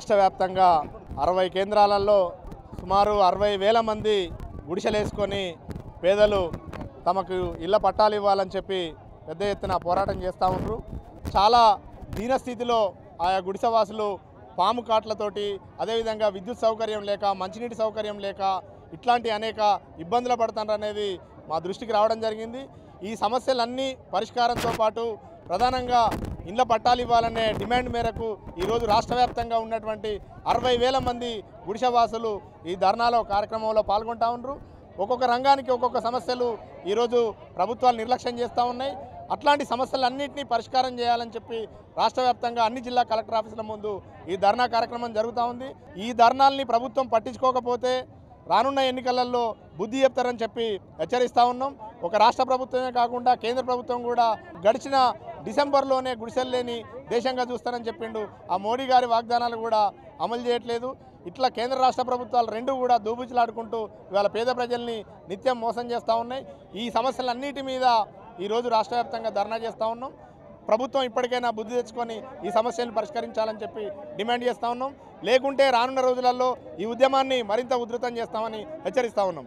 రాష్ట్ర వ్యాప్తంగా అరవై కేంద్రాలలో సుమారు అరవై వేల మంది గుడిసెలేసుకొని పేదలు తమకు ఇళ్ళ పట్టాలు ఇవ్వాలని చెప్పి పెద్ద ఎత్తున పోరాటం చేస్తూ ఉన్నారు చాలా దీనస్థితిలో ఆయా గుడిసెవాసులు పాము కాట్లతోటి అదేవిధంగా విద్యుత్ సౌకర్యం లేక మంచినీటి సౌకర్యం లేక ఇట్లాంటి అనేక ఇబ్బందులు పడుతున్నారు అనేది మా దృష్టికి రావడం జరిగింది ఈ సమస్యలన్నీ పరిష్కారంతో పాటు ప్రధానంగా ఇళ్ల పట్టాలు ఇవ్వాలనే డిమాండ్ మేరకు ఈరోజు రాష్ట్ర వ్యాప్తంగా ఉన్నటువంటి అరవై వేల మంది గుడిసెవాసులు ఈ ధర్నాలో కార్యక్రమంలో పాల్గొంటా ఉన్నారు ఒక్కొక్క రంగానికి ఒక్కొక్క సమస్యలు ఈరోజు ప్రభుత్వాలు నిర్లక్ష్యం చేస్తూ ఉన్నాయి అట్లాంటి సమస్యలన్నింటినీ పరిష్కారం చేయాలని చెప్పి రాష్ట్ర వ్యాప్తంగా అన్ని జిల్లా కలెక్టర్ ఆఫీసుల ముందు ఈ ధర్నా కార్యక్రమం జరుగుతూ ఉంది ఈ ధర్నాల్ని ప్రభుత్వం పట్టించుకోకపోతే రానున్న ఎన్నికలలో బుద్ధి చెప్తారని చెప్పి హెచ్చరిస్తూ ఉన్నాం ఒక రాష్ట్ర ప్రభుత్వమే కాకుండా కేంద్ర ప్రభుత్వం కూడా గడిచిన డిసెంబర్లోనే గుడిసెలు లేని దేశంగా చూస్తారని చెప్పిండు ఆ మోడీ గారి వాగ్దానాలు కూడా అమలు చేయట్లేదు ఇట్లా కేంద్ర రాష్ట్ర ప్రభుత్వాలు రెండు కూడా దూబుచులాడుకుంటూ ఇవాళ పేద ప్రజల్ని నిత్యం మోసం చేస్తూ ఉన్నాయి ఈ సమస్యలన్నిటి మీద ఈరోజు రాష్ట్ర వ్యాప్తంగా ధర్నా చేస్తూ ఉన్నాం ప్రభుత్వం ఇప్పటికైనా బుద్ధి తెచ్చుకొని ఈ సమస్యలను పరిష్కరించాలని చెప్పి డిమాండ్ చేస్తూ ఉన్నాం లేకుంటే రానున్న రోజులలో ఈ ఉద్యమాన్ని మరింత ఉధృతం చేస్తామని హెచ్చరిస్తూ ఉన్నాం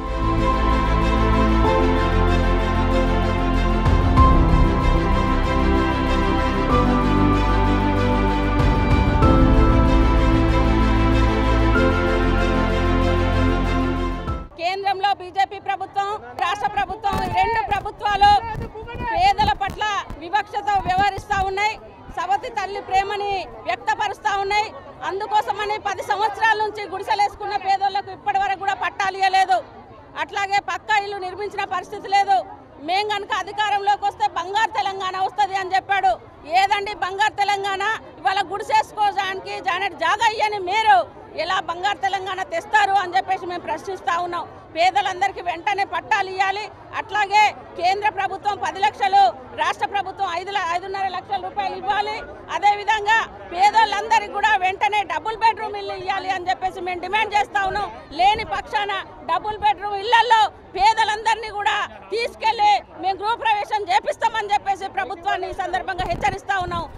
కేంద్రంలో బీజేపీ ప్రభుత్వం రాష్ట్ర ప్రభుత్వం ఈ రెండు ప్రభుత్వాలు పేదల పట్ల వివక్షతో వ్యవహరిస్తూ ఉన్నాయి సవతి తల్లి ప్రేమని వ్యక్తపరుస్తూ ఉన్నాయి అందుకోసమని పది సంవత్సరాల నుంచి గుడిసెలేసుకున్న పేదోళ్లకు ఇప్పటి వరకు కూడా పట్టాలు ఇవ్వలేదు అట్లాగే పక్కా ఇల్లు నిర్మించిన పరిస్థితి లేదు మేం కనుక అధికారంలోకి వస్తే బంగారు తెలంగాణ వస్తుంది అని చెప్పాడు ఏదండి బంగారు తెలంగాణ ఇవాళ గుడిసేసుకోవడానికి జానెట్ జాగా ఇయ్యని మీరు ఎలా బంగారు తెలంగాణ తెస్తారు అని చెప్పేసి మేము ప్రశ్నిస్తా ఉన్నాం పేదలందరికీ వెంటనే పట్టాలు ఇవ్వాలి అట్లాగే కేంద్ర ప్రభుత్వం పది లక్షలు రాష్ట్ర ప్రభుత్వం ఐదు ల- ఐదున్నర లక్షల రూపాయలు ఇవ్వాలి అదేవిధంగా పేదోళ్ళందరికీ కూడా వెంటనే డబుల్ బెడ్రూమ్ ఇల్లు ఇవ్వాలి అని చెప్పేసి మేము డిమాండ్ చేస్తా ఉన్నాం లేని పక్షాన డబుల్ బెడ్రూమ్ ఇళ్లలో పేదలందరినీ కూడా తీసుకెళ్లి మేము గృహప్రవేశం చేపిస్తామని చెప్పేసి ప్రభుత్వాన్ని ఈ సందర్భంగా హెచ్చరిస్తా ఉన్నాం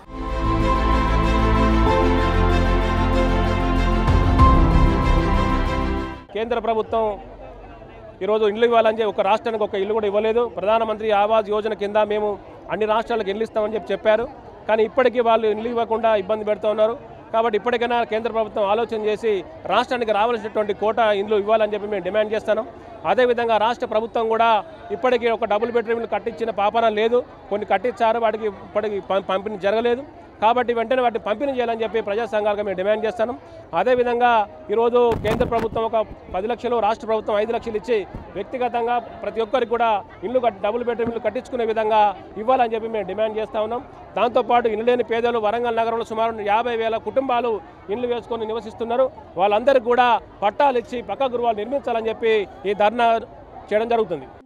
కేంద్ర ప్రభుత్వం ఈరోజు ఇల్లు ఇవ్వాలని చెప్పి ఒక రాష్ట్రానికి ఒక ఇల్లు కూడా ఇవ్వలేదు ప్రధానమంత్రి ఆవాస్ యోజన కింద మేము అన్ని రాష్ట్రాలకు ఇల్లు ఇస్తామని చెప్పి చెప్పారు కానీ ఇప్పటికీ వాళ్ళు ఇల్లు ఇవ్వకుండా ఇబ్బంది పెడుతూ ఉన్నారు కాబట్టి ఇప్పటికైనా కేంద్ర ప్రభుత్వం ఆలోచన చేసి రాష్ట్రానికి రావాల్సినటువంటి కోట ఇండ్లు ఇవ్వాలని చెప్పి మేము డిమాండ్ చేస్తాను అదేవిధంగా రాష్ట్ర ప్రభుత్వం కూడా ఇప్పటికీ ఒక డబుల్ బెడ్రూమ్లు కట్టించిన పాపన లేదు కొన్ని కట్టించారు వాటికి ఇప్పటికి పం- పంపిణీ జరగలేదు కాబట్టి వెంటనే వాటిని పంపిణీ చేయాలని చెప్పి ప్రజా సంఘాలుగా మేము డిమాండ్ చేస్తాను అదేవిధంగా ఈరోజు కేంద్ర ప్రభుత్వం ఒక పది లక్షలు రాష్ట్ర ప్రభుత్వం ఐదు లక్షలు ఇచ్చి వ్యక్తిగతంగా ప్రతి ఒక్కరికి కూడా ఇల్లు కట్టి డబుల్ బెడ్రూమ్ ఇల్లు కట్టించుకునే విధంగా ఇవ్వాలని చెప్పి మేము డిమాండ్ చేస్తా ఉన్నాం దాంతోపాటు ఇల్లు లేని పేదలు వరంగల్ నగరంలో సుమారు యాభై వేల కుటుంబాలు ఇల్లు వేసుకొని నివసిస్తున్నారు వాళ్ళందరికీ కూడా పట్టాలు ఇచ్చి పక్క గృహాలు నిర్మించాలని చెప్పి ఈ ధర్నా చేయడం జరుగుతుంది